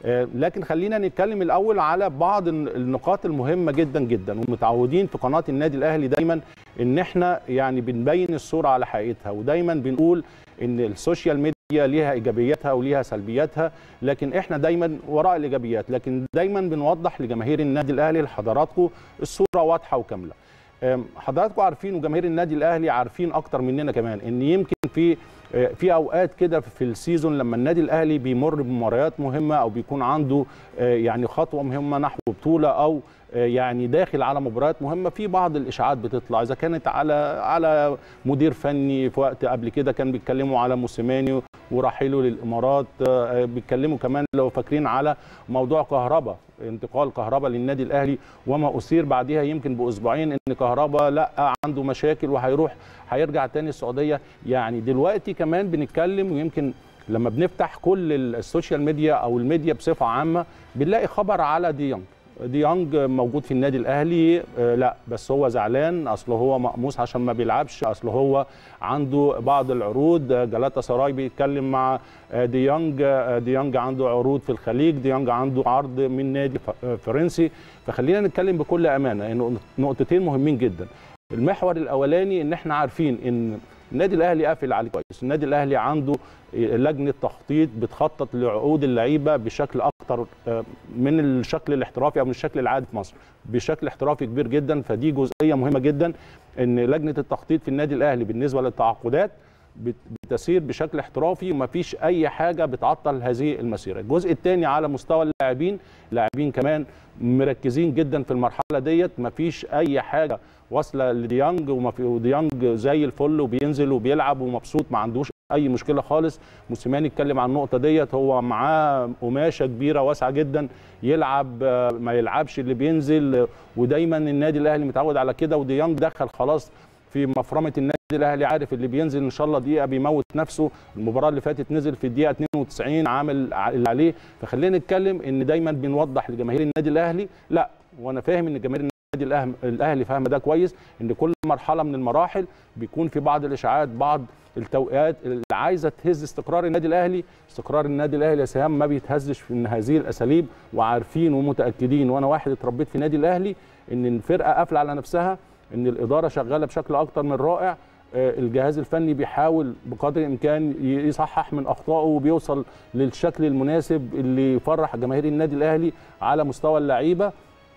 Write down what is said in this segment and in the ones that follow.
آه، لكن خلينا نتكلم الاول على بعض النقاط المهمه جدا جدا ومتعودين في قناه النادي الاهلي دايما ان احنا يعني بنبين الصوره على حقيقتها ودايما بنقول ان السوشيال ميديا ليها ايجابياتها وليها سلبياتها لكن احنا دايما وراء الايجابيات لكن دايما بنوضح لجماهير النادي الاهلي لحضراتكم الصوره واضحه وكامله أم، حضراتكم عارفين وجماهير النادي الاهلي عارفين اكتر مننا كمان ان يمكن في آه، في اوقات كده في السيزون لما النادي الاهلي بيمر بمباريات مهمه او بيكون عنده آه، يعني خطوه مهمه نحو بطوله او آه، يعني داخل على مباريات مهمه في بعض الاشاعات بتطلع اذا كانت على على مدير فني في وقت قبل كده كان بيتكلموا على موسيماني ورحيله للامارات آه، بيتكلموا كمان لو فاكرين على موضوع كهربا انتقال كهربا للنادي الاهلي وما اثير بعدها يمكن باسبوعين ان كهربا لا عنده مشاكل وهيروح هيرجع تاني السعوديه يعني دلوقتي كمان بنتكلم ويمكن لما بنفتح كل السوشيال ميديا او الميديا بصفه عامه بنلاقي خبر على ديانج ديانج موجود في النادي الاهلي آه، لا بس هو زعلان اصل هو مقموص عشان ما بيلعبش اصل هو عنده بعض العروض آه، جلاتا سراي بيتكلم مع آه، ديانج آه، ديانج عنده عروض في الخليج ديانج عنده عرض من نادي ف- آه، فرنسي فخلينا نتكلم بكل امانه إنه نقطتين مهمين جدا المحور الاولاني ان احنا عارفين ان النادي الاهلي قافل عليه كويس النادي الاهلي عنده لجنه تخطيط بتخطط لعقود اللعيبه بشكل اكتر آه، من الشكل الاحترافي او من الشكل العادي في مصر بشكل احترافي كبير جدا فدي جزئيه مهمه جدا ان لجنه التخطيط في النادي الاهلي بالنسبه للتعاقدات بت- بتسير بشكل احترافي ومفيش اي حاجه بتعطل هذه المسيره الجزء الثاني على مستوى اللاعبين اللاعبين كمان مركزين جدا في المرحله ديت مفيش اي حاجه واصله لديانج ومفي- وديانج زي الفل وبينزل وبيلعب ومبسوط ما عندوش اي مشكله خالص موسيماني اتكلم عن النقطه ديت هو معاه قماشه كبيره واسعه جدا يلعب آه، ما يلعبش اللي بينزل آه، ودايما النادي الاهلي متعود على كده وديانج دخل خلاص في مفرمه النادي الاهلي عارف اللي بينزل ان شاء الله دقيقه بيموت نفسه المباراه اللي فاتت نزل في الدقيقه 92 عامل ع- اللي عليه فخلينا نتكلم ان دايما بنوضح لجماهير النادي الاهلي لا وانا فاهم ان جماهير النادي الأهم- الاهلي فاهمه ده كويس ان كل مرحله من المراحل بيكون في بعض الاشاعات بعض التوقيات اللي عايزه تهز استقرار النادي الاهلي استقرار النادي الاهلي يا سهام ما بيتهزش في هذه الاساليب وعارفين ومتاكدين وانا واحد اتربيت في النادي الاهلي ان الفرقه قافله على نفسها ان الاداره شغاله بشكل اكتر من رائع آه، الجهاز الفني بيحاول بقدر الامكان ي- يصحح من اخطائه وبيوصل للشكل المناسب اللي يفرح جماهير النادي الاهلي على مستوى اللعيبه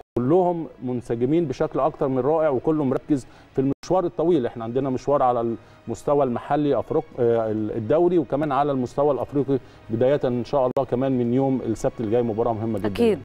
كلهم منسجمين بشكل اكتر من رائع وكله مركز في المشوار الطويل احنا عندنا مشوار على المستوى المحلي افريق آه، الدوري وكمان على المستوى الافريقي بدايه ان شاء الله كمان من يوم السبت الجاي مباراه مهمه جدا اكيد